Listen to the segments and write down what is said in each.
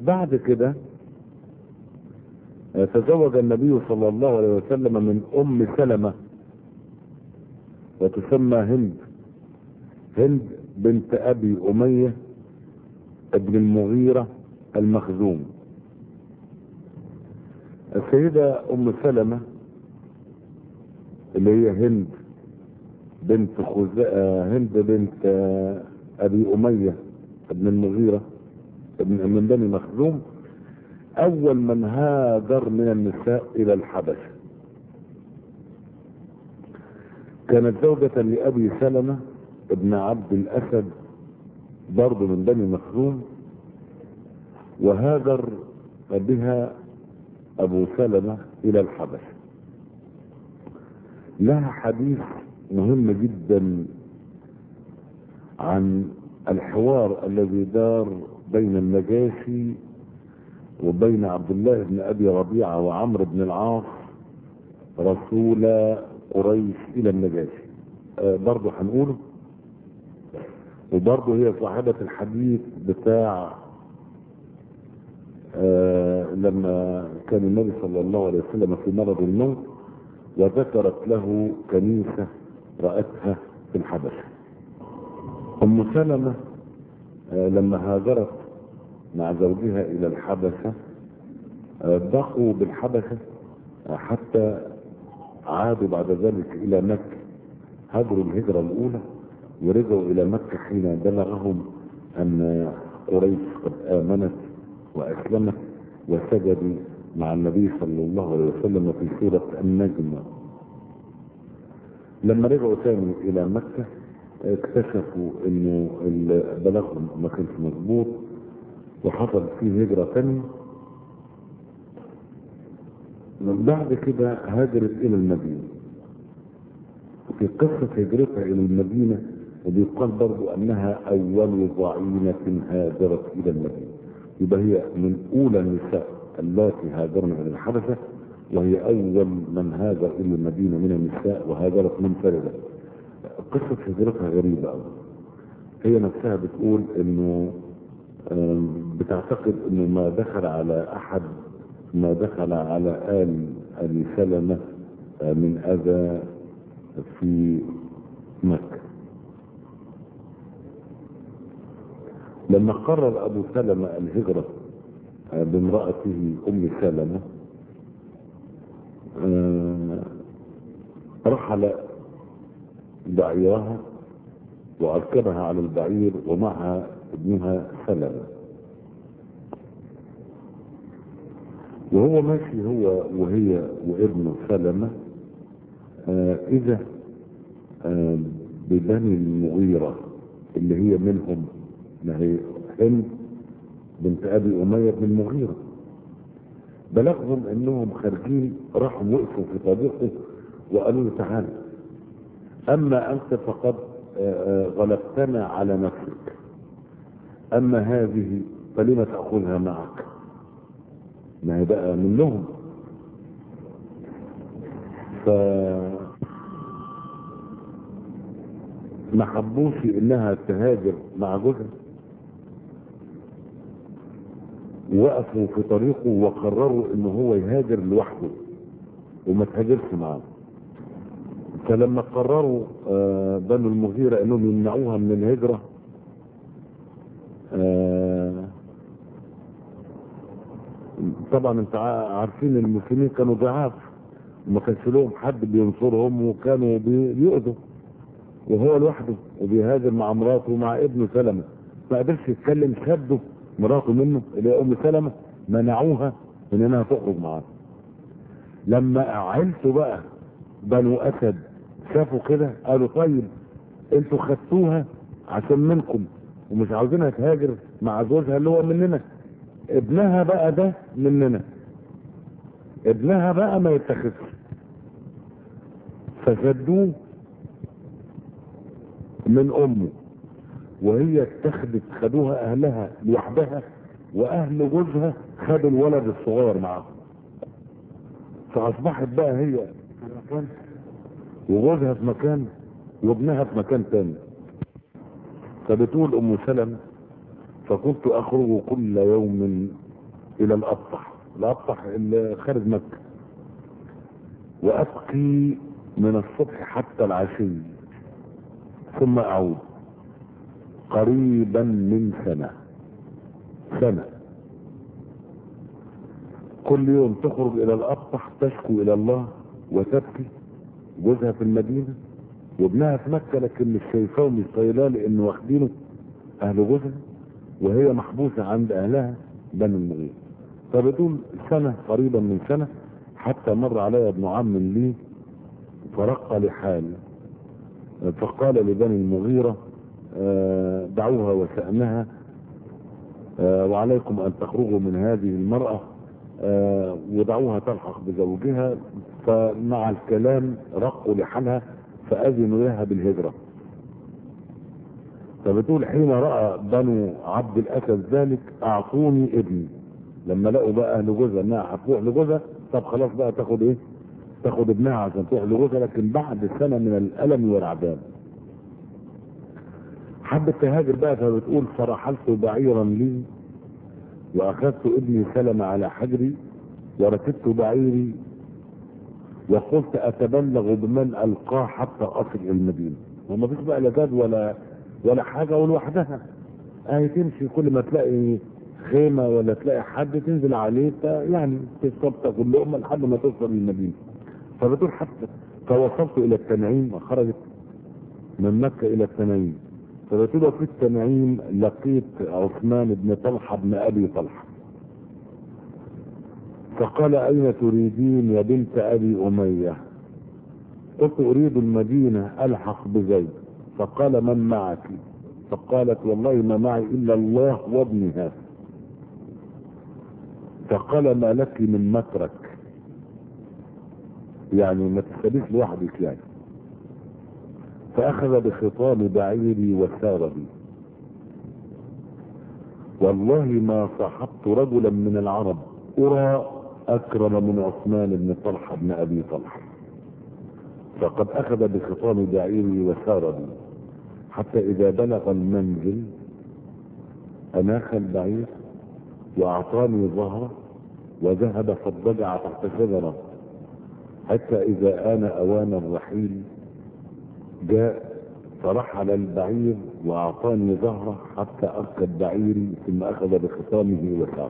بعد كده تزوج النبي صلى الله عليه وسلم من ام سلمة وتسمى هند هند بنت ابي امية ابن المغيرة المخزوم السيدة ام سلمة اللي هي هند بنت خزاء هند بنت ابي امية ابن المغيرة ابن من بني مخزوم اول من هاجر من النساء الى الحبشة كانت زوجة لابي سلمة ابن عبد الاسد برضه من بني مخزوم وهاجر بها ابو سلمة الى الحبشة لها حديث مهم جدا عن الحوار الذي دار بين النجاشي وبين عبد الله بن ابي ربيعه وعمرو بن العاص رسول قريش الى النجاشي آه برضه هنقوله وبرضه هي صاحبة الحديث بتاع آه لما كان النبي صلى الله عليه وسلم في مرض الموت وذكرت له كنيسة رأتها في الحبشة أم سلمة آه لما هاجرت مع زوجها إلى الحبشة آه بقوا بالحبشة حتى عادوا بعد ذلك إلى مكة هاجروا الهجرة الأولى ورجعوا إلى مكة حين بلغهم أن قريش قد آمنت وأسلمت وسجدوا مع النبي صلى الله عليه وسلم في سورة النجم لما رجعوا تاني إلى مكة اكتشفوا انه بلغهم ما كانش مظبوط وحصل فيه هجرة تانية بعد كده هاجرت الى المدينة في قصة هجرتها الى المدينة وبيقال برضو انها اول ضعينة هاجرت الى المدينة يبقى هي من اولى النساء اللاتي هاجرن الى الحبشة وهي اول من هاجر الى المدينة من النساء وهاجرت منفردة قصة هجرتها غريبة قوي هي نفسها بتقول انه بتعتقد انه ما دخل على احد ما دخل على آل ابي سلمة من اذى في مكة لما قرر ابو سلمة الهجرة بامرأته ام سلمة رحل بعيرها وأركبها على البعير ومعها ابنها سلمة وهو ماشي هو وهي وابنه سلمة آه إذا آه ببني المغيرة اللي هي منهم ما هي هند بنت أبي أمية بن المغيرة بلغهم انهم خارجين راحوا وقفوا في طريقه وقالوا له تعالى اما انت فقد غلبتنا على نفسك اما هذه فلم تاخذها معك ما هي بقى منهم ف ما حبوش انها تهاجر مع جوزها وقفوا في طريقه وقرروا ان هو يهاجر لوحده وما تهاجرش معاه فلما قرروا آه بنو المغيرة انهم يمنعوها من الهجرة آه طبعا انت عارفين المسلمين كانوا ضعاف وما كانش لهم حد بينصرهم وكانوا بيؤذوا وهو لوحده وبيهاجر مع مراته ومع ابنه سلمة ما قدرش يتكلم شده مراته منه اللي هي ام سلمة منعوها من انها تخرج معاه لما عيلته بقى بنو اسد شافوا كده قالوا طيب انتوا خدتوها عشان منكم ومش عاوزينها تهاجر مع زوجها اللي هو مننا ابنها بقى ده مننا ابنها بقى ما يتخذش فشدوه من امه وهي اتخذت خدوها اهلها لوحدها واهل جوزها خدوا الولد الصغير معاهم فاصبحت بقى هي في مكان وجوزها في مكان وابنها في مكان تاني فبتقول ام سلمة فكنت اخرج كل يوم الى الابطح الابطح اللي خارج مكة وابقي من الصبح حتى العشي ثم اعود قريبا من سنة سنة كل يوم تخرج الى الابطح تشكو الى الله وتبكي جوزها في المدينة وابنها في مكة لكن مش شايفاه ومش طايلاه لانه واخدينه اهل جوزها وهي محبوسة عند اهلها بني المغيرة فبتقول سنة قريبا من سنة حتى مر علي ابن عم لي فرق لحالي فقال لبني المغيرة آه، دعوها وشأنها آه، وعليكم أن تخرجوا من هذه المرأة آه، ودعوها تلحق بزوجها فمع الكلام رقوا لحالها فأذنوا لها بالهجرة فبتقول حين رأى بنو عبد الأسد ذلك أعطوني ابني لما لقوا بقى أهل جوزها إنها هتروح لجوزها طب خلاص بقى تاخد إيه؟ تاخد ابنها عشان تروح لجوزها لكن بعد سنة من الألم والعذاب حبت تهاجر بقى فبتقول فرحلت بعيرا لي واخذت ابني سلم على حجري وركبت بعيري وقلت اتبلغ بمن القاه حتى اصل الى المدينه وما فيش بقى لا زاد ولا ولا حاجه ولوحدها اهي تمشي كل ما تلاقي خيمه ولا تلاقي حد تنزل عليه ت- يعني تستبطأ اللقمه لحد ما توصل للمدينه فبتقول حتى فوصلت الى التنعيم وخرجت من مكه الى التنعيم فبتقول في التنعيم لقيت عثمان بن طلحه بن ابي طلحه فقال اين تريدين يا بنت ابي اميه قلت اريد المدينه الحق بزيد فقال من معك فقالت والله ما معي الا الله وابني هذا فقال ما لك من مترك يعني ما تساليش لوحدك يعني فأخذ بخطام بعيري وسار بي والله ما صاحبت رجلا من العرب أرى أكرم من عثمان بن طلحة بن أبي طلحة فقد أخذ بخطام بعيري وسار بي حتى إذا بلغ المنزل أناخ البعير وأعطاني ظهره وذهب فاضطجع تحت شجرة حتى إذا آن أوان الرحيل جاء فرحل البعير واعطاني ظهره حتى اركب بعيري ثم اخذ بخصامه وسار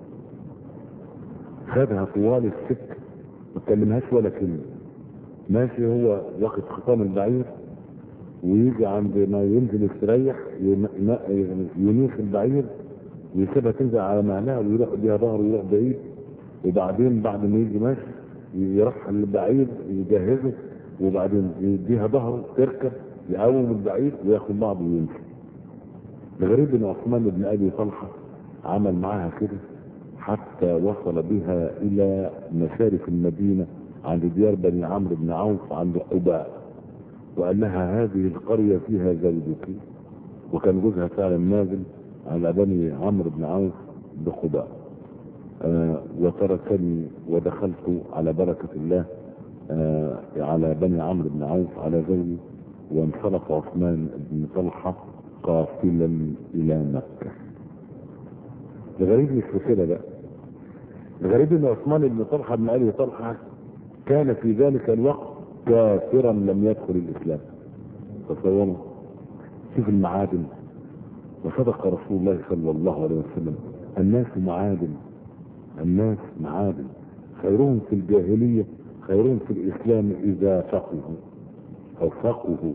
خدها طوال السكه ما كلمهاش ولا كلمه ماشي هو واخد خصام البعير ويجي عند ما ينزل يستريح ين- ين- ينيخ البعير ويسيبها تنزل على معناها ويروح بيها ظهره ويروح بعيد وبعدين بعد ما يجي ماشي يرحل البعير يجهزه وبعدين يديها ظهره تركب يقوم البعير وياخد بعضه ويمشي الغريب ان عثمان بن ابي طلحه عمل معاها كده حتى وصل بها الى مشارف المدينه عند ديار بني عمرو بن عوف عند قباء وقال لها هذه القريه فيها زوجك وكان جوزها فعلا نازل على بني عمرو بن عوف بقباء آه وتركني ودخلت على بركه الله آه على بني عمرو بن عوف على زوجي وانصرف عثمان بن طلحه قافلا الى مكه الغريب مش في كده بقى الغريب ان عثمان بن طلحه بن ابي طلحه كان في ذلك الوقت كافرا لم يدخل الاسلام تصوروا شوف المعادن وصدق رسول الله صلى الله عليه وسلم الناس معادن الناس معادن خيرهم في الجاهليه خيرهم في الاسلام اذا فقهوا او فقهوا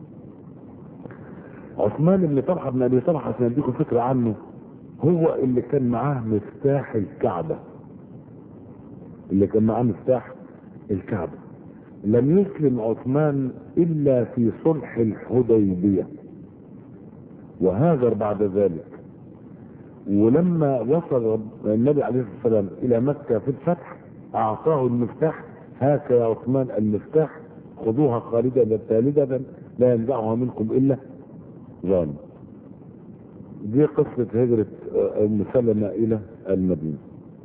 عثمان بن طلحه بن ابي طلحه عشان اديكم فكره عنه هو اللي كان معاه مفتاح الكعبه اللي كان معاه مفتاح الكعبه لم يسلم عثمان الا في صلح الحديبيه وهاجر بعد ذلك ولما وصل النبي عليه الصلاه والسلام الى مكه في الفتح اعطاه المفتاح هاك يا عثمان المفتاح خذوها خالدة تالدة لا ينزعها منكم الا ظالم دي قصة هجرة ام سلمة الى المدينة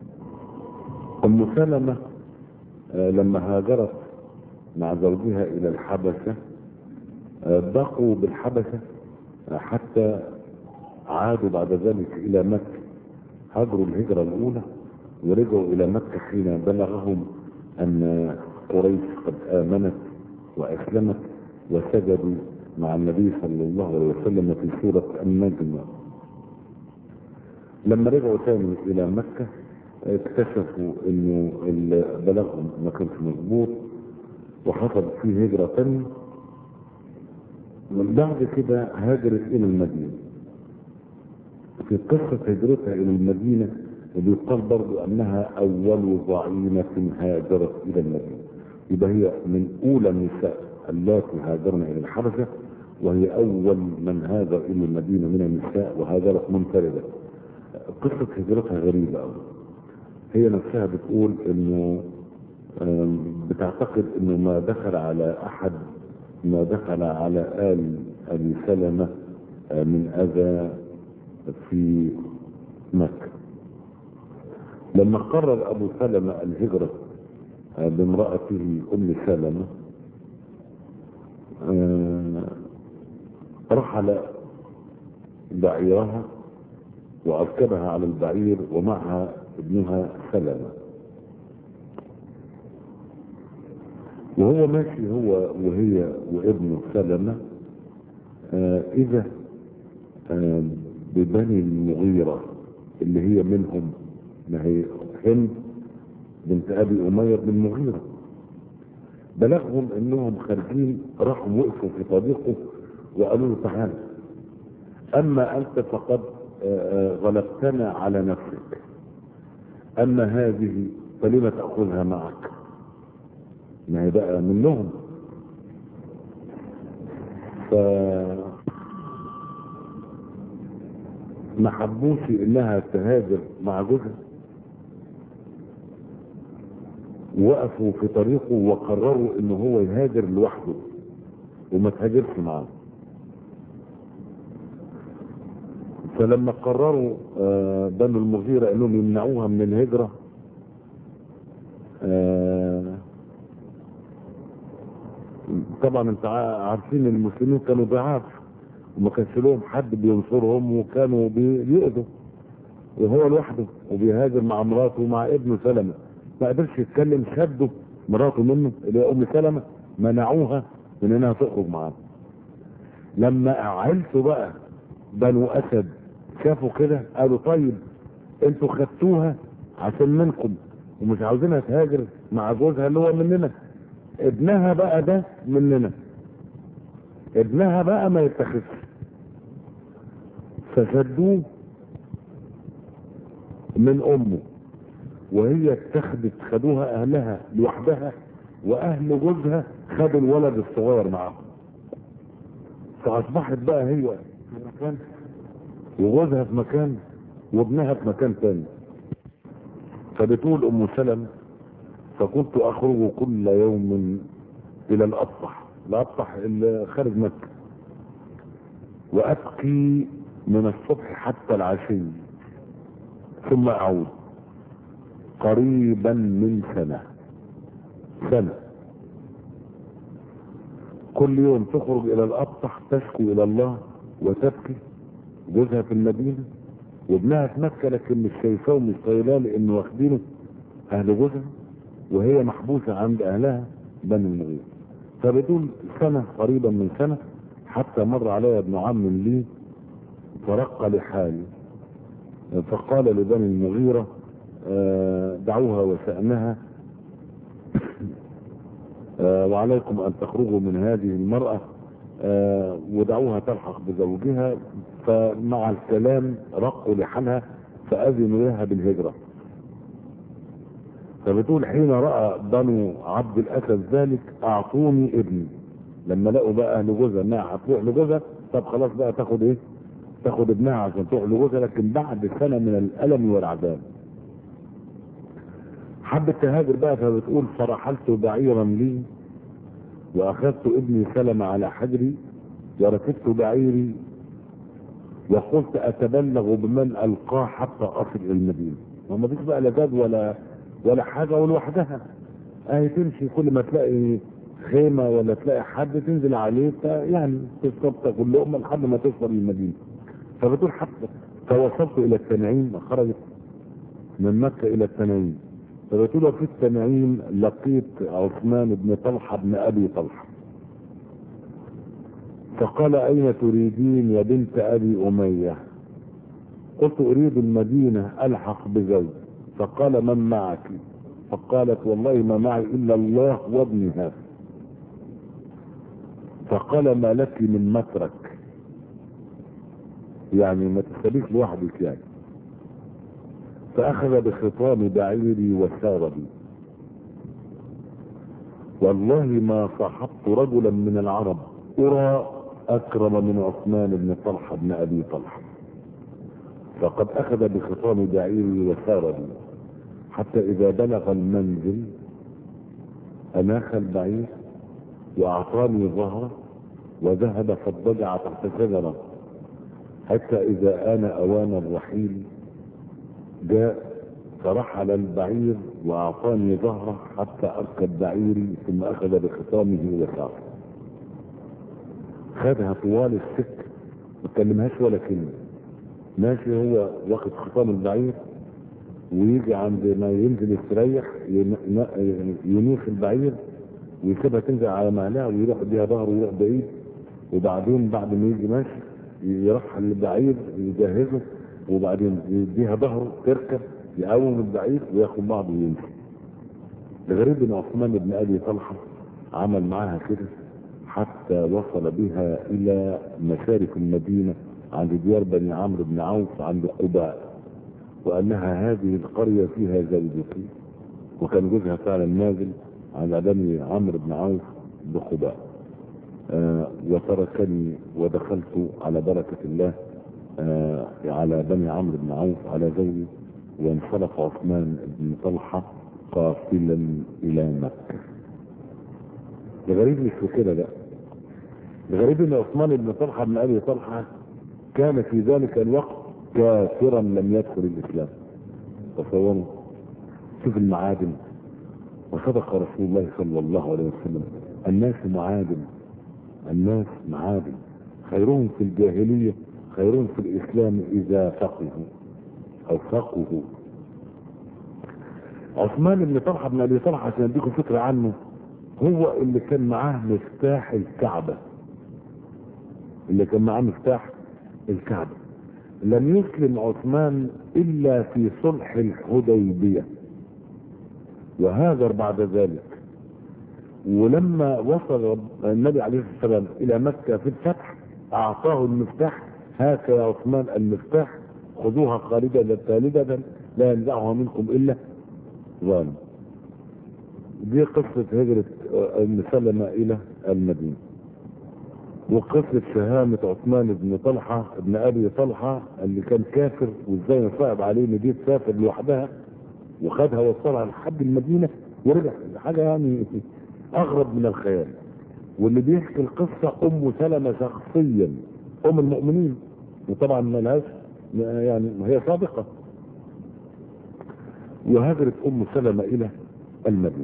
ام سلمة آه، لما هاجرت مع زوجها الى الحبشة آه، بقوا بالحبشة آه، حتى عادوا بعد ذلك الى مكة هاجروا الهجرة الاولى ورجعوا إلى مكة حين بلغهم أن قريش قد آمنت وأسلمت وسجدوا مع النبي صلى الله عليه وسلم في سورة النجم لما رجعوا تاني إلى مكة اكتشفوا انه اللي بلغهم ما كانش مظبوط وحصل فيه هجرة تانية من بعد كده هاجرت الى المدينة في قصة هجرتها الى المدينة بيقال برضو انها اول ضعينة هاجرت الى المدينة يبقى هي من اولى النساء اللاتي هاجرن الى الحبشة وهي اول من هاجر الى المدينة من النساء وهاجرت منفردة قصة هجرتها غريبة قوي هي نفسها بتقول انه بتعتقد انه ما دخل على احد ما دخل على آل ابي سلمة من اذى في مكة لما قرر ابو سلمة الهجرة بامرأته ام سلمة رحل بعيرها واركبها على البعير ومعها ابنها سلمة وهو ماشي هو وهي وابنه سلمة آه اذا آه ببني المغيرة اللي هي منهم ما هي هند بنت ابي امية بن المغيرة بلغهم انهم خارجين راحوا وقفوا في طريقه وقالوا له تعالى اما انت فقد آه غلبتنا على نفسك اما هذه فلم تأخذها معك ما هي بقى منهم ف ما حبوش انها تهاجر مع جوزها وقفوا في طريقه وقرروا ان هو يهاجر لوحده وما تهاجرش معاه فلما قرروا بنو المغيرة انهم يمنعوها من الهجرة طبعا انت عارفين المسلمين كانوا ضعاف وما كانش لهم حد بينصرهم وكانوا بيؤذوا وهو لوحده وبيهاجر مع مراته ومع ابنه سلمة ما قدرش يتكلم شدوا مراته منه اللي هي ام سلمة منعوها من انها تخرج معاه لما عيلته بقى بنو اسد شافوا كده قالوا طيب انتوا خدتوها عشان منكم ومش عاوزينها تهاجر مع جوزها اللي هو مننا ابنها بقى ده مننا ابنها بقى ما يتخذش فشدوه من امه وهي اتخذت خدوها اهلها لوحدها واهل جوزها خدوا الولد الصغير معاهم فاصبحت بقى هي في مكان وجوزها في مكان وابنها في مكان تاني فبتقول ام سلم فكنت اخرج كل يوم الى الابطح الابطح اللي خارج مكة وابكي من الصبح حتى العشي ثم اعود قريبا من سنة سنة كل يوم تخرج الى الابطح تشكو الى الله وتبكي جوزها في المدينة وابنها في مكة لكن مش شايفاه ومش طايلاه لانه واخدينه اهل جوزها وهي محبوسة عند اهلها بني المغيرة فبتقول سنة قريبا من سنة حتى مر علي ابن عم لي فرق لحالي فقال لبني المغيرة دعوها وسأنها وعليكم ان تخرجوا من هذه المرأة ودعوها تلحق بزوجها فمع الكلام رقوا لحالها فأذنوا لها بالهجرة فبتقول حين رأى بنو عبد الأسد ذلك أعطوني ابني لما لقوا بقى أهل جوزها إنها هتروح لجوزها طب خلاص بقى تاخد إيه؟ تاخد ابنها عشان تروح لجوزها لكن بعد سنة من الألم والعذاب حبت تهاجر بقى فبتقول فرحلت بعيرا لي واخذت ابني سلم على حجري وركبت بعيري وقلت اتبلغ بمن القاه حتى اصل الى المدينه وما فيش بقى لا جاد ولا ولا حاجه ولوحدها اهي تمشي كل ما تلاقي خيمه ولا تلاقي حد تنزل عليه يعني تشرب تاكل لقمه لحد ما توصل للمدينه فبتقول حتى فوصلت الى التنعيم خرجت من مكة إلى التنعيم فبتقول في التنعيم لقيت عثمان بن طلحة بن أبي طلحة فقال أين تريدين يا بنت أبي أمية قلت أريد المدينة ألحق بزوج فقال من معك فقالت والله ما معي إلا الله وابني هذا فقال ما لك من مترك يعني ما تساليش لوحدك يعني فأخذ بخطام بعيري وسار بي والله ما صاحبت رجلا من العرب أرى أكرم من عثمان بن طلحة بن أبي طلحة فقد أخذ بخطام بعيري وسار بي حتى إذا بلغ المنزل أناخ البعير وأعطاني ظهره وذهب فاضطجع تحت شجرة حتى إذا آن أوان الرحيل جاء فرحل البعير وأعطاني ظهره حتى أركب بعيري ثم أخذ بخطامه وسار خدها طوال السكة ما تكلمهاش ولا كلمة ماشي هو واخد خطام البعير ويجي عند ما ينزل يستريح ينيخ البعير ويسيبها تنزل على مهلها ويروح بيها ظهره ويروح بعيد وبعدين بعد ما يجي ماشي يرحل البعير يجهزه وبعدين يديها ظهره تركب يقوم البعير وياخد بعضه ويمشي الغريب ان عثمان بن ابي طلحه عمل معاها كده حتى وصل بها الى مشارف المدينه عند ديار بني عمرو بن عوف عند قباء وانها هذه القريه فيها زوجتي وكان جوزها فعلا نازل على بني عمرو بن عوف بقباء آه وتركني ودخلت على بركه الله آه على بني عمرو بن عوف على زوجي وانصرف عثمان بن طلحة قافلا إلى مكة الغريب مش في كده لا الغريب ان عثمان بن طلحة بن أبي طلحة كان في ذلك الوقت كافرا لم يدخل الإسلام تصوروا شوف المعادن وصدق رسول الله صلى الله عليه وسلم الناس معادن الناس معادن خيرهم في الجاهلية خيرهم في الإسلام إذا فقهوا أو فقهوا عثمان بن طلحة بن أبي طلحة عشان أديكم فكرة عنه هو اللي كان معاه مفتاح الكعبة اللي كان معاه مفتاح الكعبة لم يسلم عثمان إلا في صلح الحديبية وهاجر بعد ذلك ولما وصل النبي عليه الصلاة والسلام إلى مكة في الفتح أعطاه المفتاح هاك يا عثمان المفتاح خذوها خالدة ثالدة لا ينزعها منكم إلا ظالم دي قصة هجرة ابن سلمة إلى المدينة وقصة شهامة عثمان بن طلحة ابن أبي طلحة اللي كان كافر وازاي نصعب عليه ان دي تسافر لوحدها وخدها وصلها لحد المدينة ورجع حاجة يعني أغرب من الخيال واللي بيحكي القصة أم سلمة شخصيا أم المؤمنين وطبعا ملهاش يعني هي صادقة وهاجرت ام سلمة الى المدينة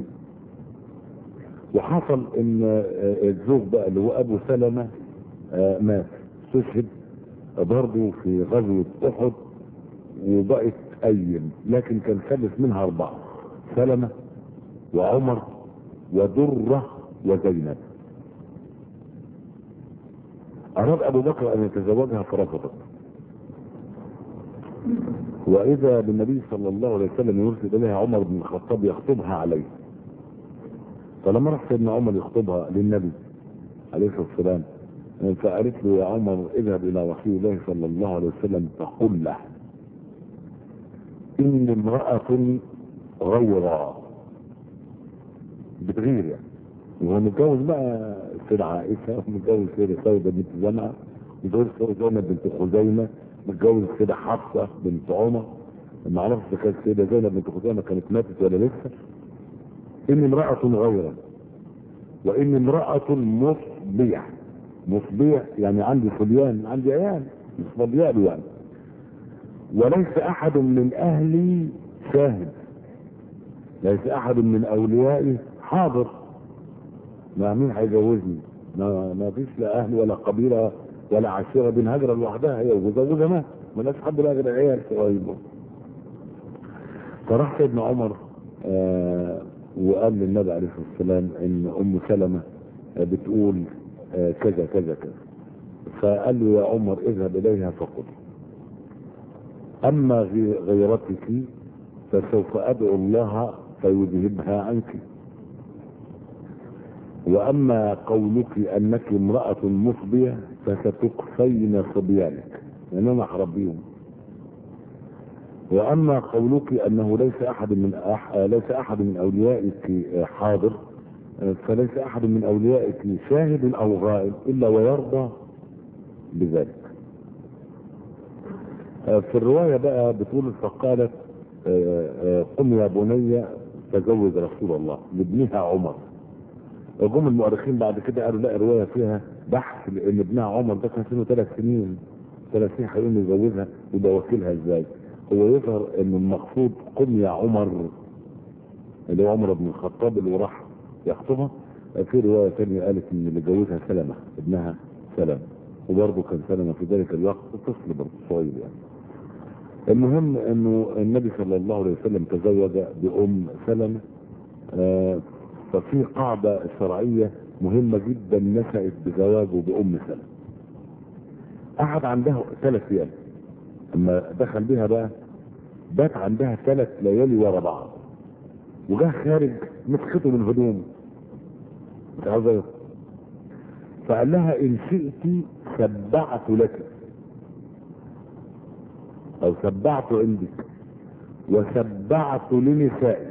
وحصل ان الزوج بقى اللي هو ابو سلمة مات استشهد برضه في غزوة احد وبقت ايم لكن كان خلف منها اربعة سلمة وعمر ودرة وزينب اراد ابو بكر ان يتزوجها فرفضت واذا بالنبي صلى الله عليه وسلم يرسل اليها عمر بن الخطاب يخطبها عليه فلما راح سيدنا عمر يخطبها للنبي عليه الصلاه والسلام فقالت له يا عمر اذهب الى رسول الله صلى الله عليه وسلم فقل له اني امراه غورا بتغير يعني وهو متجوز بقى سيدة عائشة ومتجوز سيدة سودة بنت زمعة متجوز سيدة بنت خزيمة متجوز كده حفصة بنت عمر ما اعرفش اذا كانت سيدة زينب بنت خزيمة كانت ماتت ولا لسه اني امرأة غيرا واني امرأة مصبية مصبية يعني عندي صبيان عندي عيال مش صبيان يعني وليس احد من اهلي شاهد ليس احد من اوليائي حاضر ما مين هيجوزني ما, ما فيش لا اهل ولا قبيله ولا عشيره بين هجره لوحدها هي وجوزها مات مالهاش حد بقى غير عيال صغيرين فراح سيدنا عمر آه وقال للنبي عليه الصلاه والسلام ان ام سلمه آه بتقول آه كذا كذا كذا فقال له يا عمر اذهب اليها فقل اما غي- غيرتك فسوف ادعو الله فيذهبها عنك واما قولك انك امراه مفضيه فستكفين صبيانك يعني انا هربيهم واما قولك انه ليس احد من أح... ليس احد من اوليائك حاضر فليس احد من اوليائك شاهد او غائب الا ويرضى بذلك في الرواية بقى بتقول فقالت قم يا بني تزوج رسول الله لابنها عمر جم المؤرخين بعد كده قالوا لا الرواية فيها بحث لان ابنها عمر ده كان سنه ثلاث سنين ثلاث سنين هيقوم يزوجها وده وكيلها ازاي هو يظهر ان المقصود قم يا عمر اللي هو عمر بن الخطاب اللي راح يخطبها في رواية ثانية قالت ان اللي جوزها سلمة ابنها سلمة وبرضه كان سلمة في ذلك الوقت طفل برضه صغير يعني المهم انه النبي صلى الله عليه وسلم تزوج بام سلمة آه ففي قاعدة شرعية مهمة جدا نشأت بزواجه بام سلمة قعد عندها ثلاث ايام اما دخل بها بقى بات عندها ثلاث ليالي ورا بعض وجاه خارج مسخته من هدومه مش عاوز ايه فقال لها ان شئت سبعت لك او سبعت عندك وسبعت لنسائي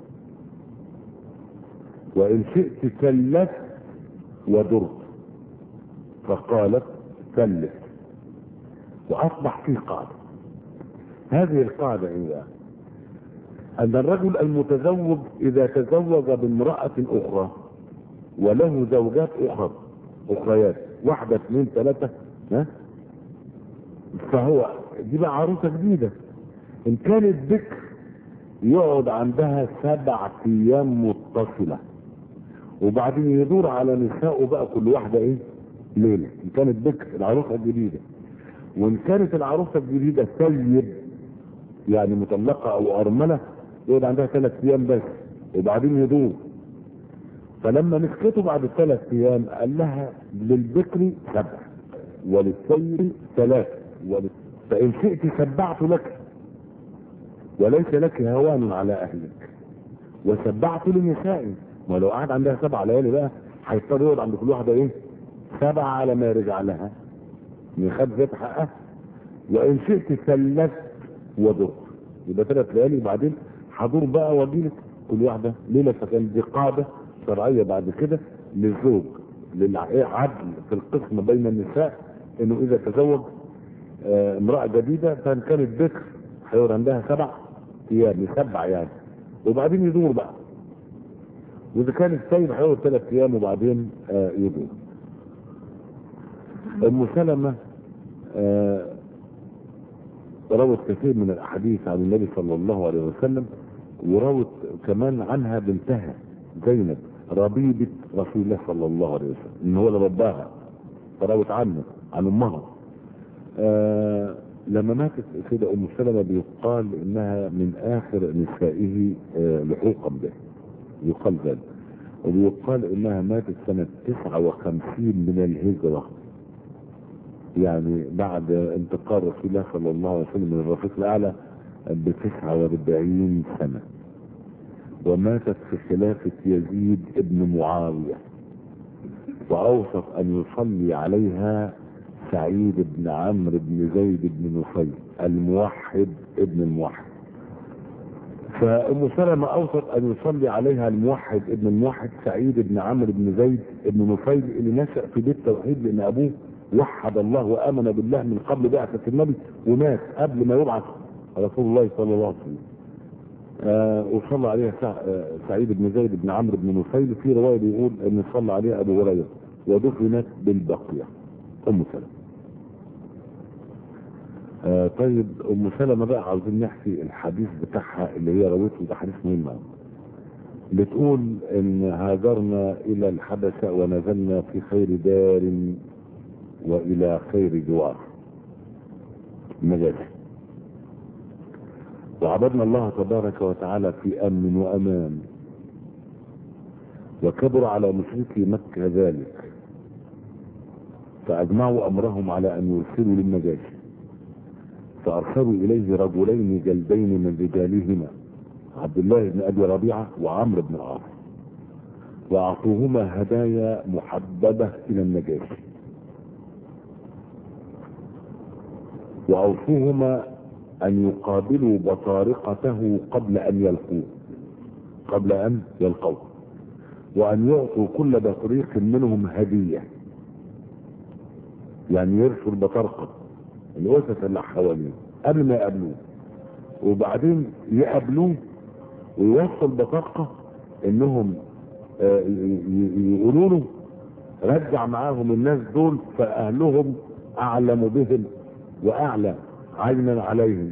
وان شئت كلفت ودرت فقالت كلف واصبح فيه قاعده هذه القاعده ايه بقى؟ ان الرجل المتزوج اذا تزوج بامراه اخرى وله زوجات اخرى اخريات واحده اثنين ثلاثه ها فهو دي بقى عروسه جديده ان كانت بكر يقعد عندها سبع ايام متصله وبعدين يدور على نسائه بقى كل واحده ايه ليله ان كانت بكر العروسه الجديده وان كانت العروسه الجديده سيد يعني مطلقه او ارمله يقعد عندها ثلاث ايام بس وبعدين يدور فلما مسكته بعد الثلاث ايام قال لها للبكر سبع وللسيد ثلاث ولل... فان شئت سبعت لك وليس لك هوان على اهلك وسبعت لنسائي ما لو قعد عندها سبع ليالي بقى هيضطر يقعد عند كل واحده ايه سبعه على ما يرجع لها من خد ذات حقها وان شئت ثلثت ودر يبقى ثلاث ليالي وبعدين هدور بقى واجيلك كل واحده ليله فكان دي قاعده شرعيه بعد كده للزوج للعدل في القسم بين النساء انه اذا تزوج آه، امراه جديده فان كانت بكر هيقعد عندها سبع ايام سبع يعني وبعدين يدور بقى واذا كان السيد هيقعد ثلاث ايام وبعدين آه يدور ام سلمه آه روت كثير من الاحاديث عن النبي صلى الله عليه وسلم وروت كمان عنها بنتها زينب ربيبة رسول الله صلى الله عليه وسلم ان هو اللي رباها فروت عنه عن امها آه لما ماتت سيدة ام سلمة بيقال انها من اخر نسائه آه لحوقا به يقال ذلك وبيقال انها ماتت سنة 59 من الهجرة يعني بعد انتقال رسول الله صلى الله عليه وسلم من الرفيق الاعلى ب 49 سنة وماتت في خلافة يزيد ابن معاوية واوصف ان يصلي عليها سعيد بن عمرو بن زيد بن نفيل الموحد ابن الموحد فام سلمة اوصف ان يصلي عليها الموحد ابن الموحد سعيد بن عمرو بن زيد بن نفيل اللي نشأ في بيت توحيد لان ابوه وحد الله وامن بالله من قبل بعثة النبي ومات قبل ما يبعث رسول الله صلى الله عليه وسلم آه وصلى عليها سع... آه سعيد بن زيد بن عمرو بن نفيل في روايه بيقول ان صلى عليها ابو هريره ودفنت بالبقيه ام سلمة آه طيب ام سلمة بقى عاوزين نحكي الحديث بتاعها اللي هي رويته ده حديث مهم قوي بتقول ان هاجرنا الى الحبشة ونزلنا في خير دار والى خير جوار مجازي وعبدنا الله تبارك وتعالى في امن وامان وكبر على مشركي مكة ذلك فاجمعوا امرهم على ان يرسلوا للنجاشي فارسلوا اليه رجلين جلدين من رجالهما عبد الله بن ابي ربيعه وعمرو بن العاص واعطوهما هدايا محببه الى النجاشي واوصوهما ان يقابلوا بطارقته قبل ان يلقوه قبل ان يلقوه وان يعطوا كل بطريق منهم هديه يعني يرسل بطرقه الاسس اللي حواليه قبل ما يقابلوه وبعدين يقابلوه ويوصل بطاقة انهم آه، ي- ي- يقولوا له رجع معاهم الناس دول فاهلهم اعلم بهم واعلى عينا عليهم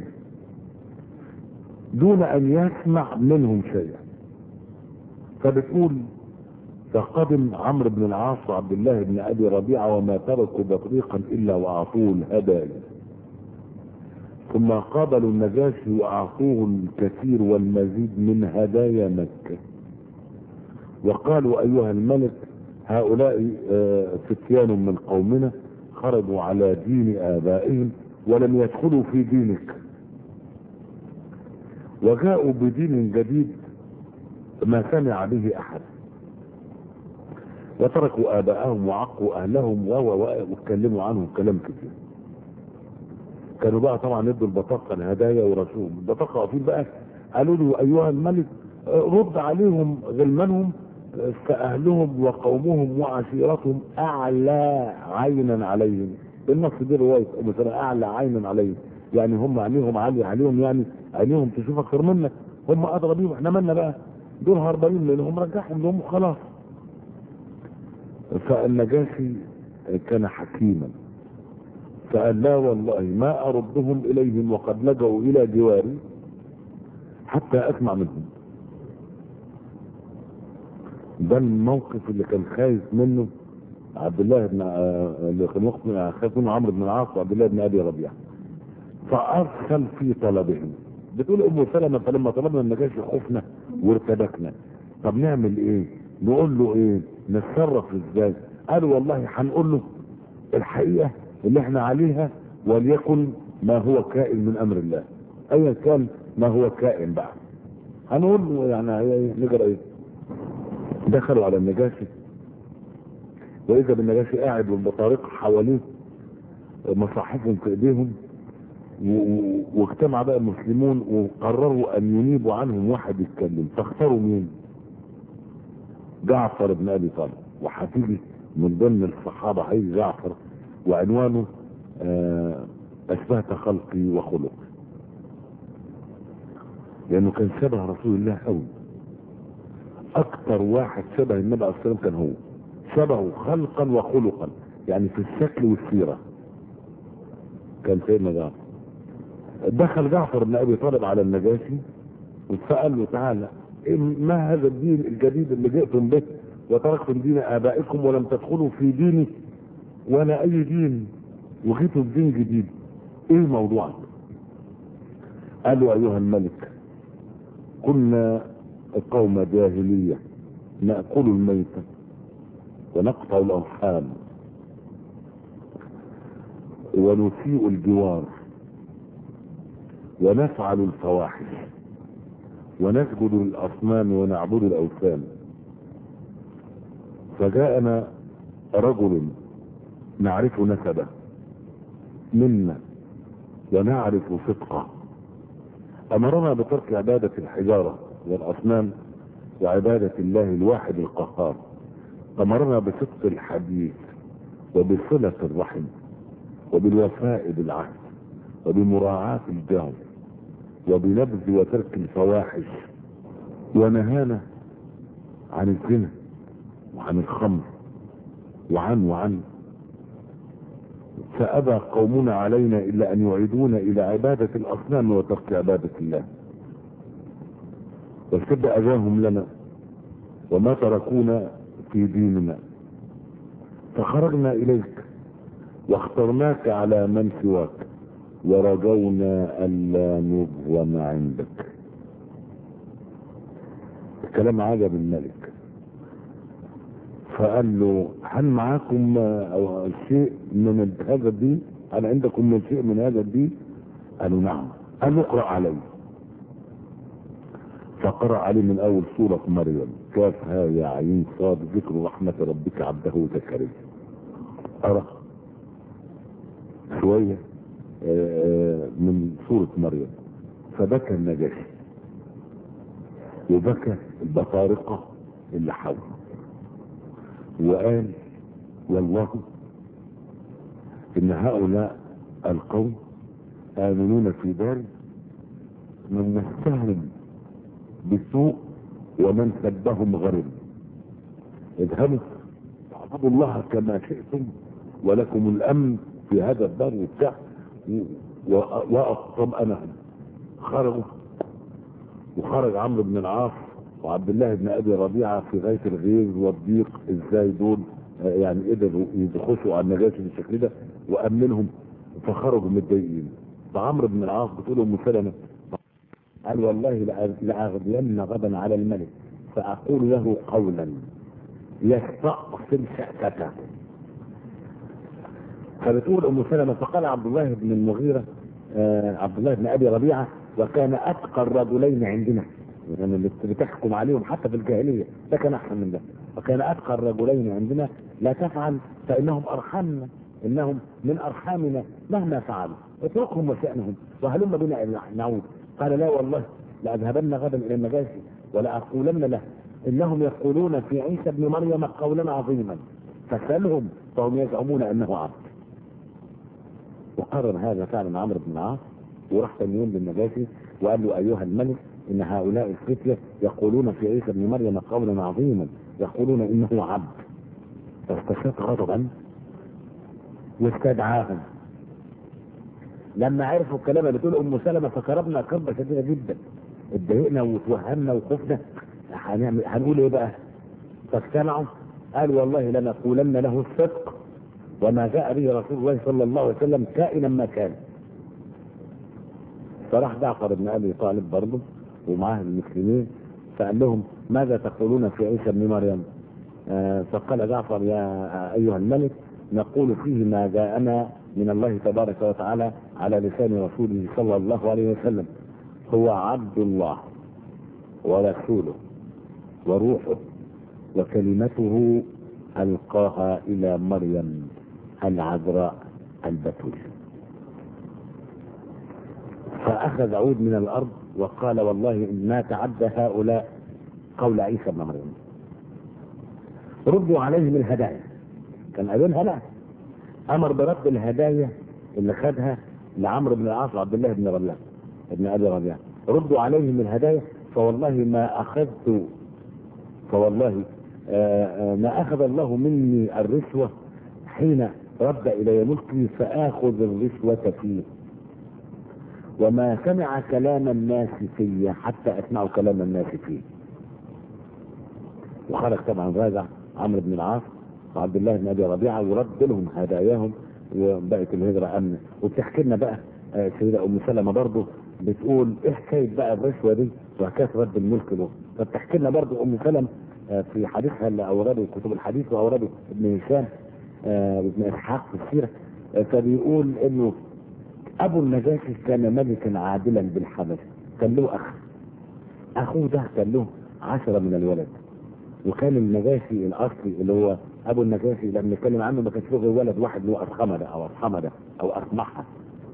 دون ان يسمع منهم شيئا فبتقول فقدم عمرو بن العاص وعبد الله بن ابي ربيعه وما تركوا بطريقا الا واعطوه الهدايا ثم قابلوا النجاشي واعطوه الكثير والمزيد من هدايا مكه وقالوا ايها الملك هؤلاء آه، فتيان من قومنا خرجوا على دين ابائهم ولم يدخلوا في دينك وجاءوا بدين جديد ما سمع به احد وتركوا اباءهم وعقوا اهلهم و و- و- واتكلموا عنهم كلام كتير كانوا بقى طبعا يدوا البطاقه الهدايا ورسوم البطاقه واقفين بقى قالوا له ايها الملك آه، رد عليهم غلمانهم آه، فاهلهم وقومهم وعشيرتهم اعلى عينا عليهم النص دي روايه مثلا اعلى عينا عليهم يعني هم عينيهم عاليه عليهم يعني عينيهم تشوف اكثر منك هم ادرى بيهم احنا مالنا بقى دول هربانين لانهم رجعهم لهم خلاص فالنجاشي كان حكيما فقال لا والله ما أردهم إليهم وقد لجوا إلى جواري حتى أسمع منهم ده الموقف اللي كان خايف منه عبد الله بن آه، اللي كان يقصد خايف منه عمرو بن العاص وعبد الله بن ابي ربيعه فارسل في طلبهم بتقول ام سلمه فلما طلبنا النجاشي خفنا وارتبكنا طب نعمل ايه؟ نقول له ايه؟ نتصرف ازاي؟ قالوا والله هنقول له الحقيقه اللي احنا عليها وليكن ما هو كائن من امر الله ايا كان ما هو كائن بقى هنقول له يعني هي ايه نجرى ايه دخلوا على النجاشي واذا بالنجاشي قاعد والبطارقه حواليه مصاحفهم في ايديهم و- و- واجتمع بقى المسلمون وقرروا ان ينيبوا عنهم واحد يتكلم فاختاروا مين جعفر بن ابي طالب وحفيدي من ضمن الصحابه هي جعفر وعنوانه آه، اشبهت خلقي وخلقي لانه كان شبه رسول الله قوي اكتر واحد شبه النبي عليه الصلاه والسلام كان هو شبهه خلقا وخلقا يعني في الشكل والسيره كان سيدنا جعفر دخل جعفر بن ابي طالب على النجاشي وسال له تعالى إيه ما هذا الدين الجديد اللي جئتم به وتركتم دين ابائكم ولم تدخلوا في ديني ولا اي دين وجيتوا بدين جديد ايه موضوعك قالوا ايها الملك كنا قوم جاهلية نأكل الميتة ونقطع الأرحام ونسيء الجوار ونفعل الفواحش ونسجد للأصنام ونعبد الأوثان فجاءنا رجل نعرف نسبه منا ونعرف صدقه أمرنا بترك عبادة الحجارة والأصنام وعبادة الله الواحد القهار أمرنا بصدق الحديث وبصلة الرحم وبالوفاء بالعهد وبمراعاة الجار وبنبذ وترك الفواحش ونهانا عن الزنا وعن الخمر وعن وعن فأبى قومنا علينا إلا أن يعيدونا إلى عبادة الأصنام وترك عبادة الله واشتد أذاهم لنا وما تركونا في ديننا فخرجنا إليك واخترناك على من سواك ورجونا ألا نظلم عندك الكلام عجب الملك فقال له هل معاكم أو شيء من هذا الدين هل عندكم من شيء من هذا الدين قالوا نعم قال اقرأ علي فقرأ عليه من أول سورة مريم كاف ها يا عين صاد ذكر رحمة ربك عبده زكريا قرأ شوية من سورة مريم فبكى النجاشي وبكى البطارقة اللي حوله وقال والله ان هؤلاء القوم آمنون في دار من نستهن بسوء ومن سبهم غرب اذهبوا فاعبدوا الله كما شئتم ولكم الامن في هذا الدار وبتاع واطمأنهم خرجوا وخرج عمرو بن العاص وعبد الله بن ابي ربيعه في غايه الغيظ والضيق ازاي دول يعني قدروا يدخلوا على النجاشي بالشكل ده وامنهم فخرجوا متضايقين فعمرو بن العاص بتقول ام سلمه قال والله لاغضين غدا على الملك فاقول له قولا يستأصل شأكته فبتقول ام سلمه فقال عبد الله بن المغيره آه عبد الله بن ابي ربيعه وكان اتقى الرجلين عندنا يعني اللي بتحكم عليهم حتى في الجاهليه ده كان احسن من ده وكان اتقى الرجلين عندنا لا تفعل فانهم ارحمنا انهم من ارحامنا مهما فعلوا اتركهم وشانهم وهلم بنا نعود قال لا والله لاذهبن غدا الى النجاشي ولاقولن له انهم يقولون في عيسى ابن مريم قولا عظيما فسالهم فهم يزعمون انه عبد وقرر هذا فعلا عمرو بن العاص وراح ثاني يوم للنجاشي وقال له ايها الملك ان هؤلاء الفتيه يقولون في عيسى ابن مريم قولا عظيما يقولون انه عبد فاستشاط غضبا واستدعاهم لما عرفوا الكلام اللي بتقول ام سلمه فكربنا كربه شديده جدا اتضايقنا وتوهمنا وخفنا هنعمل هنقول ايه بقى؟ فاجتمعوا قال والله لنقولن له الصدق وما جاء به رسول الله صلى الله عليه وسلم كائنا ما كان فراح جعفر بن ابي طالب برضه ومعاه المسلمين فقال لهم ماذا تقولون في عيسى بن مريم؟ آه فقال جعفر يا ايها الملك نقول فيه ما جاءنا من الله تبارك وتعالى على لسان رسوله صلى الله عليه وسلم هو عبد الله ورسوله وروحه وكلمته ألقاها إلى مريم العذراء البتول فأخذ عود من الأرض وقال والله إن ما تعدى هؤلاء قول عيسى بن مريم ردوا عليهم الهدايا كان قالوا هدايا امر برد الهدايا اللي خدها لعمرو بن العاص وعبد الله بن ربيعه ابن ابي ربيعه ردوا عليهم الهدايا فوالله ما اخذت فوالله ما اخذ الله مني الرشوه حين رد الي ملكي فاخذ الرشوه فيه وما سمع كلام الناس في حتى اسمع كلام الناس فيه وخرج طبعا راجع عمرو بن العاص وعبد الله بن ابي ربيعه ورد لهم هداياهم وبقت الهجره امن وبتحكي لنا بقى سيده ام سلمه برضه بتقول ايه حكايه بقى الرشوه دي وحكايه رد الملك له فبتحكي لنا برضه ام سلمه في حديثها اللي اورده كتب الحديث واورده ابن هشام وابن اسحاق في السيره فبيقول انه ابو النجاشي كان ملكا عادلا بالحبشه كان له اخ اخوه ده كان له عشرة من الولد وكان النجاشي الاصلي اللي هو ابو النجاشي لما نتكلم عنه ما كانش له غير ولد واحد اللي هو اصحمده او اصحمده او اصمحه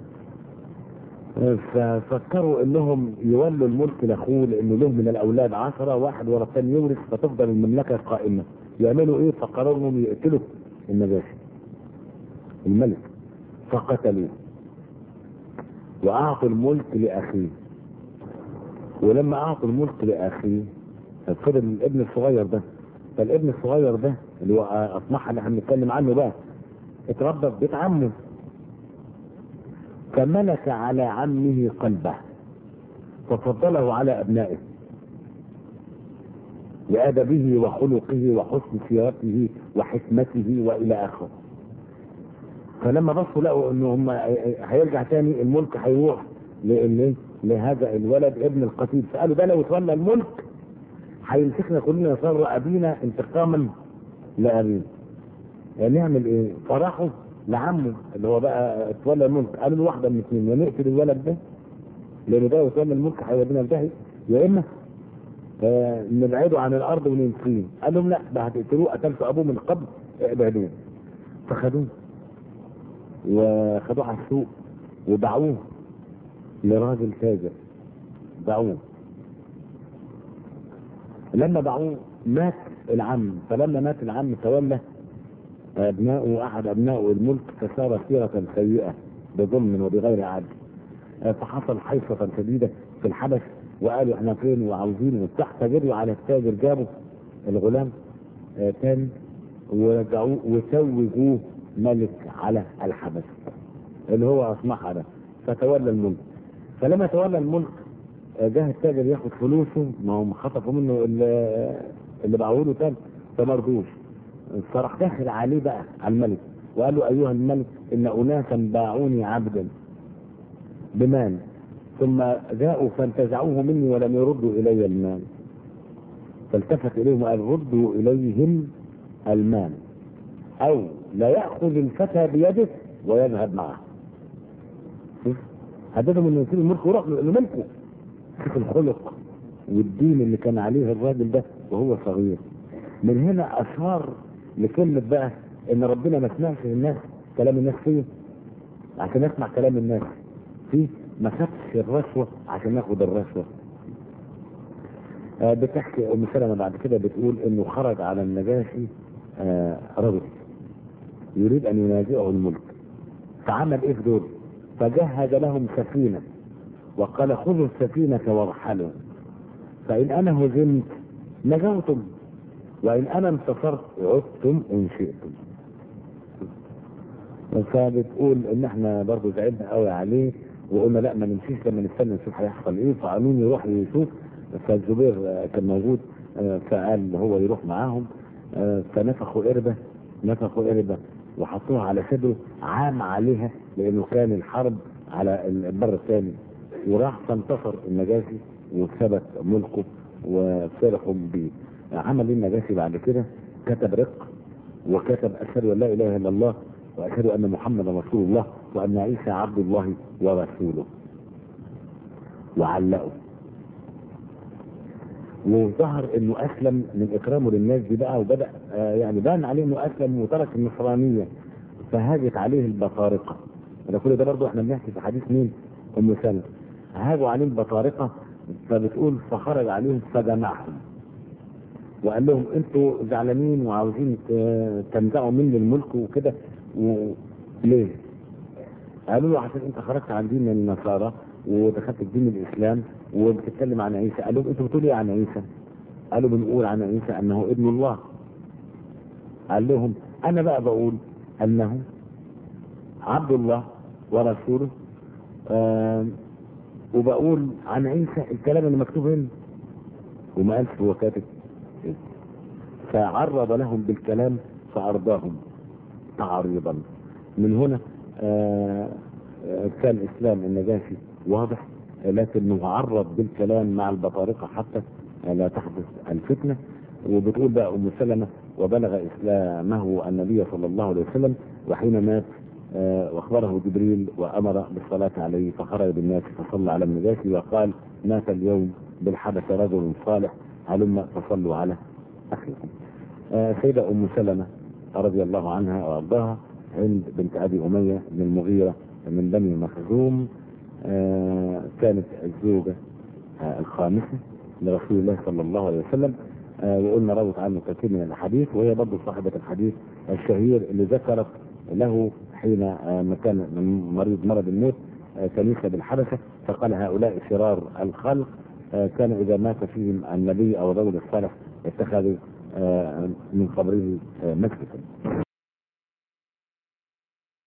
ففكروا انهم يولوا الملك لاخوه لانه له من الاولاد عشرة واحد ورا الثاني يورث فتفضل المملكه قائمه يعملوا ايه فقرروا انهم يقتلوا النجاشي الملك فقتلوه واعطوا الملك لاخيه ولما اعطوا الملك لاخيه فضل الابن الصغير ده فالابن الصغير ده اللي هو اصمحها اللي احنا بنتكلم عنه بقى اتربى في بيت عمه فملك على عمه قلبه ففضله على ابنائه لادبه وخلقه وحسن سيرته وحكمته والى اخره فلما بصوا لقوا انه هم هيرجع تاني الملك هيروح لان لهذا الولد ابن القتيل فقالوا ده لو تولى الملك هيمسكنا كلنا يصر ابينا انتقاما لابينا يعني نعمل ايه؟ فراحوا لعمه اللي هو بقى تولى الملك قالوا له واحده من اثنين يا نقتل الولد ده لان ده يتولى الملك هيودينا في داهيه يا اما آه، نبعده عن الارض وننسيه قال لهم لا ده هتقتلوه قتلتوا ابوه من قبل ابعدوه فخدوه وخدوه على السوق وباعوه لراجل تاجر باعوه لما باعوه مات العم فلما مات العم تولى ابناؤه احد ابنائه الملك فسار سيره سيئه بظلم وبغير عدل آه، فحصل حيصه شديده في الحبش وقالوا احنا فين وعاوزين وبتاع فجروا على التاجر جابوا الغلام آه، تاني ورجعوه وسوجوه ملك على الحبش اللي هو اصمح ده فتولى الملك فلما تولى الملك آه، جه التاجر ياخد فلوسه ما هم خطفوا منه اللي, اللي باعوه له تاني فما رضوش فراح داخل عليه بقى على الملك وقال له ايها الملك ان اناسا باعوني عبدا بمال ثم جاءوا فانتزعوه مني ولم يردوا الي المال فالتفت اليهم وقال ردوا اليهم المال او لا ياخذ الفتى بيده ويذهب معه شوف هددهم انه يسيب الملك ويروح له ملكه شوف الخلق والدين اللي كان عليه الراجل ده وهو صغير من هنا اشار لكلمه بقى ان ربنا ما سمعش الناس كلام الناس فيه عشان يسمع كلام الناس فيه ما خدش الرشوه عشان ياخد الرشوه آه بتحكي ام سلمه بعد كده بتقول انه خرج على النجاشي آه رجل يريد ان ينازعه الملك فعمل ايه في دول فجهز لهم سفينه وقال خذوا السفينه وارحلوا فان انا هزمت نجوتم وان انا انتصرت عدتم ان شئتم فبتقول ان احنا برضه زعلنا قوي عليه وقلنا لا ما نمشيش لما نستنى نشوف هيحصل ايه فقانون يروح يشوف فالزبير آه، كان موجود آه، فقال هو يروح معاهم آه، فنفخوا قربه نفخوا قربه وحطوها على صدره عام عليها لانه كان الحرب على البر الثاني وراح فانتصر النجاشي وثبت ملكه وفرحوا بيه عمل ايه النجاشي بعد كده كتب رق وكتب اشهد ان لا اله الا الله واشهد ان محمدا رسول الله وان عيسى عبد الله ورسوله وعلقه وظهر انه اسلم من اكرامه للناس دي بقى وبدا آه يعني بان عليه انه اسلم وترك النصرانيه فهاجت عليه البطارقه ده كل ده برضه احنا بنحكي في حديث مين؟ ام سلمه هاجوا عليه البطارقه فبتقول فخرج عليهم فجمعهم وقال لهم انتوا زعلانين وعاوزين ت- تنزعوا مني الملك وكده وليه؟ قالوا له عشان انت خرجت عن دين النصارى ودخلت في دين الاسلام وبتتكلم عن عيسى قال لهم انتوا بتقولوا ايه عن عيسى؟ قالوا بنقول عن عيسى انه ابن الله قال لهم انا بقى بقول انه عبد الله ورسوله آم، وبقول عن عيسى الكلام اللي مكتوب هنا وما قالش هو كاتب إيه. فعرض لهم بالكلام فارضاهم تعريضا من هنا آه، آه، كان اسلام النجاشي واضح آه، لكنه عرض بالكلام مع البطارقه حتى آه، لا تحدث الفتنه وبتقول بقى ام سلمه وبلغ اسلامه النبي صلى الله عليه وسلم وحين مات آه، واخبره جبريل وامر بالصلاه عليه فخرج بالناس فصلى على النجاشي وقال مات اليوم بالحدث رجل صالح هلم فصلوا على اخيكم. آه، سيده ام سلمه رضي الله عنها وارضاها هند بنت ابي اميه بن المغيره من بني مخزوم آه، كانت الزوجه آه، الخامسه لرسول الله صلى الله عليه وسلم آه، وقلنا روت عنه كثير من الاحاديث وهي برضه صاحبه الحديث الشهير اللي ذكرت له حين آه، ما كان من مريض مرض الموت آه، كنيسه بالحبشه فقال هؤلاء شرار الخلق آه، كان اذا مات فيهم النبي او الرجل الصالح اتخذوا آه، من قبره آه، مسجدا